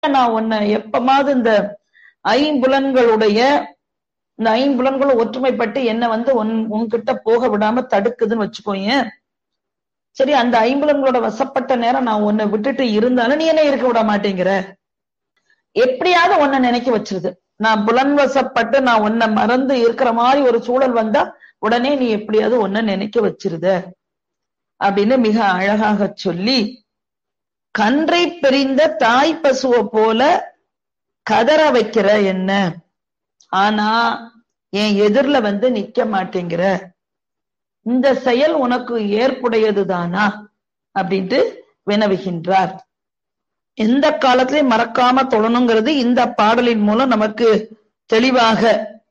நான் உன்னை எப்பமாவது இந்த ஐம்புலன்களுடைய இந்த ஐம்புலன்களும் ஒற்றுமைப்பட்டு என்ன வந்து உன் உன்கிட்ட போக விடாம தடுக்குதுன்னு வச்சுக்கோங்க சரி அந்த ஐம்புலன்களோட வசப்பட்ட நேரம் நான் உன்னை விட்டுட்டு இருந்தாலும் நீ என்ன இருக்க விட மாட்டேங்கிற எப்படியாவது உன்னை நினைக்க வச்சிருது நான் புலன் வசப்பட்டு நான் உன்னை மறந்து இருக்கிற மாதிரி ஒரு சூழல் வந்தா உடனே நீ எப்படியாவது உன்னை நினைக்க வச்சிருத அப்படின்னு மிக அழகாக சொல்லி கன்றை பிரிந்த தாய் பசுவை போல கதற வைக்கிற என்ன ஆனா என் எதிரில வந்து நிக்க மாட்டேங்கிற இந்த செயல் உனக்கு ஏற்புடையதுதானா அப்படின்ட்டு வினவுகின்றார் எந்த காலத்திலையும் மறக்காம தொழணுங்கிறது இந்த பாடலின் மூலம் நமக்கு தெளிவாக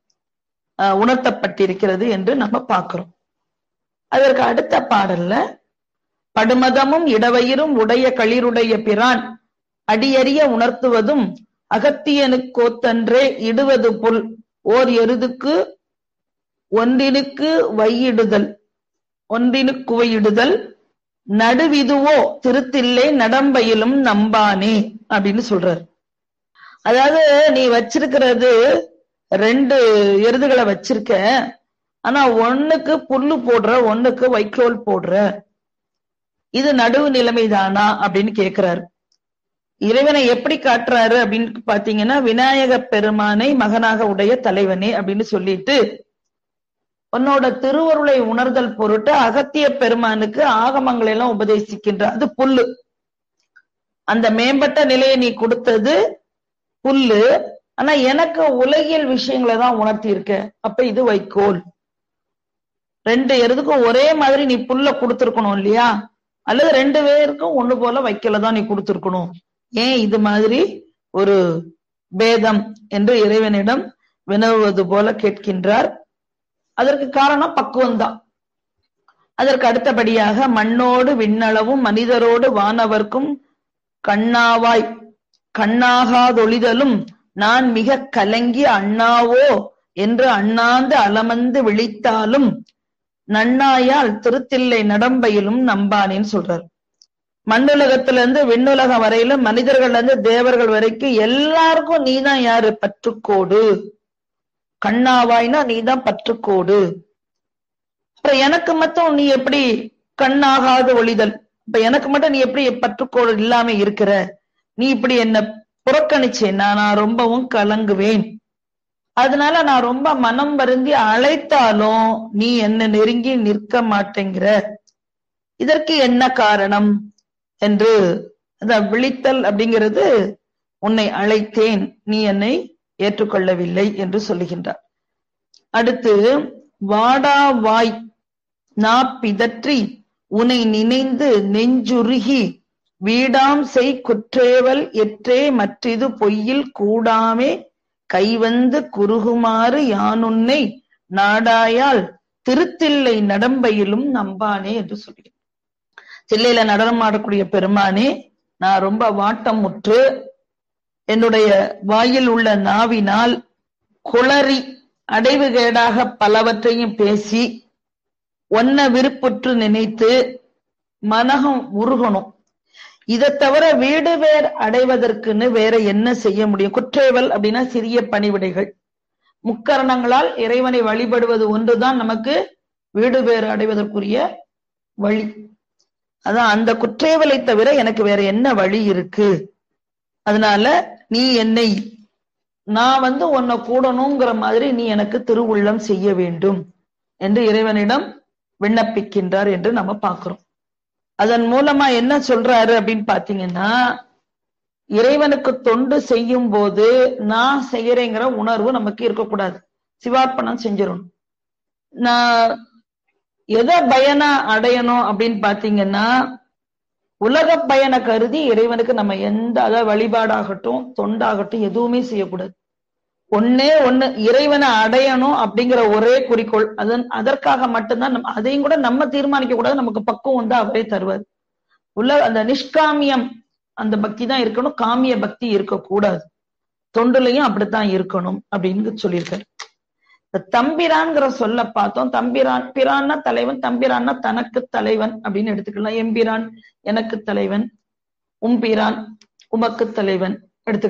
உணர்த்தப்பட்டிருக்கிறது என்று நம்ம பார்க்கிறோம் அதற்கு அடுத்த பாடல்ல படுமதமும் இடவயிரும் உடைய களிருடைய பிரான் அடியறிய உணர்த்துவதும் அகத்தியனுக்கோத்தன்றே இடுவது புல் ஓர் எருதுக்கு ஒன்றினுக்கு வையிடுதல் ஒன்றினுக்குவையிடுதல் நடுவிதுவோ திருத்தில்லை நடம்பையிலும் நம்பானே அப்படின்னு சொல்றாரு அதாவது நீ வச்சிருக்கிறது ரெண்டு எருதுகளை வச்சிருக்க ஆனா ஒண்ணுக்கு புல்லு போடுற ஒண்ணுக்கு வைக்கோல் போடுற இது நடுவு நிலைமைதானா அப்படின்னு கேக்குறாரு இறைவனை எப்படி காட்டுறாரு அப்படின்னு பாத்தீங்கன்னா விநாயக பெருமானை மகனாக உடைய தலைவனே அப்படின்னு சொல்லிட்டு உன்னோட திருவருளை உணர்தல் பொருட்டு அகத்திய பெருமானுக்கு ஆகமங்களை எல்லாம் உபதேசிக்கின்ற அது புல்லு அந்த மேம்பட்ட நிலையை நீ கொடுத்தது புல்லு ஆனா எனக்கு உலகியல் விஷயங்களை தான் உணர்த்தி இருக்க அப்ப இது வைக்கோல் ரெண்டு எருதுக்கும் ஒரே மாதிரி நீ புல்ல கொடுத்துருக்கணும் இல்லையா அல்லது ரெண்டு பேருக்கும் ஒண்ணு போல வைக்கல தான் நீ கொடுத்துருக்கணும் ஏன் இது மாதிரி ஒரு பேதம் என்று இறைவனிடம் வினவுவது போல கேட்கின்றார் அதற்கு காரணம் பக்குவம் தான் அதற்கு அடுத்தபடியாக மண்ணோடு விண்ணளவும் மனிதரோடு வானவர்க்கும் கண்ணாவாய் கண்ணாகாதொழிதலும் நான் மிக கலங்கி அண்ணாவோ என்று அண்ணாந்து அலமந்து விழித்தாலும் நன்னாயால் திருத்தில்லை நடம்பையிலும் நம்பானேன்னு சொல்றார் மண்ணுலகத்துல இருந்து விண்ணுலகம் வரையிலும் மனிதர்கள்ல இருந்து தேவர்கள் வரைக்கும் எல்லாருக்கும் நீதான் யாரு பற்றுக்கோடு கண்ணாவாய்னா நீதான் பற்றுக்கோடு அப்புறம் எனக்கு மட்டும் நீ எப்படி கண்ணாகாத ஒளிதல் இப்ப எனக்கு மட்டும் நீ எப்படி பற்றுக்கோடு இல்லாம இருக்கிற நீ இப்படி என்ன புறக்கணிச்சேன்னா நான் ரொம்பவும் கலங்குவேன் அதனால நான் ரொம்ப மனம் வருந்தி அழைத்தாலும் நீ என்ன நெருங்கி நிற்க மாட்டேங்கிற இதற்கு என்ன காரணம் என்று அந்த விழித்தல் அப்படிங்கிறது உன்னை அழைத்தேன் நீ என்னை ஏற்றுக்கொள்ளவில்லை என்று சொல்லுகின்றார் அடுத்து வாடா வாய் நா பிதற்றி உன்னை நினைந்து நெஞ்சுருகி வீடாம் செய் குற்றேவல் எற்றே மற்றிது பொய்யில் கூடாமே கைவந்து குறுகுமாறு யானுன்னை நாடாயால் திருத்தில்லை நடம்பையிலும் நம்பானே என்று சொல்கிறேன் தில்லையில நடனம் ஆடக்கூடிய பெருமானே நான் ரொம்ப வாட்டம் முற்று என்னுடைய வாயில் உள்ள நாவினால் குளறி அடைவுகேடாக பலவற்றையும் பேசி ஒன்ன விருப்புற்று நினைத்து மனகம் உருகணும் இதை தவிர வீடு வேர் அடைவதற்குன்னு வேற என்ன செய்ய முடியும் குற்றேவல் அப்படின்னா சிறிய பணிவிடைகள் முக்கரணங்களால் இறைவனை வழிபடுவது ஒன்றுதான் நமக்கு வீடு வேறு அடைவதற்குரிய வழி அதான் அந்த குற்றேவலை தவிர எனக்கு வேற என்ன வழி இருக்கு அதனால நீ என்னை நான் வந்து உன்னை கூடணுங்கிற மாதிரி நீ எனக்கு திருவுள்ளம் செய்ய வேண்டும் என்று இறைவனிடம் விண்ணப்பிக்கின்றார் என்று நம்ம பார்க்கிறோம் அதன் மூலமா என்ன சொல்றாரு அப்படின்னு பாத்தீங்கன்னா இறைவனுக்கு தொண்டு செய்யும் போது நான் செய்யறேங்கிற உணர்வு நமக்கு இருக்கக்கூடாது சிவார்ப்பணம் செஞ்சிடணும் நான் எதை பயனா அடையணும் அப்படின்னு பாத்தீங்கன்னா உலக பயனை கருதி இறைவனுக்கு நம்ம எந்த அதாவது வழிபாடாகட்டும் தொண்டாகட்டும் எதுவுமே செய்யக்கூடாது ஒன்னே ஒண்ணு இறைவனை அடையணும் அப்படிங்கிற ஒரே குறிக்கோள் அதன் அதற்காக மட்டும்தான் நம்ம அதையும் கூட நம்ம தீர்மானிக்க கூடாது நமக்கு பக்குவம் வந்து அவரே தருவார் உள்ள அந்த நிஷ்காமியம் அந்த பக்தி தான் இருக்கணும் காமிய பக்தி இருக்கக்கூடாது தொண்டுலையும் அப்படித்தான் இருக்கணும் அப்படின்னு சொல்லியிருக்காரு இந்த தம்பிரான்ங்கிற சொல்ல பார்த்தோம் தம்பிரான் பிரான்னா தலைவன் தம்பிரான்னா தனக்கு தலைவன் அப்படின்னு எடுத்துக்கலாம் எம்பிரான் எனக்கு தலைவன் உம்பிரான் உமக்கு தலைவன்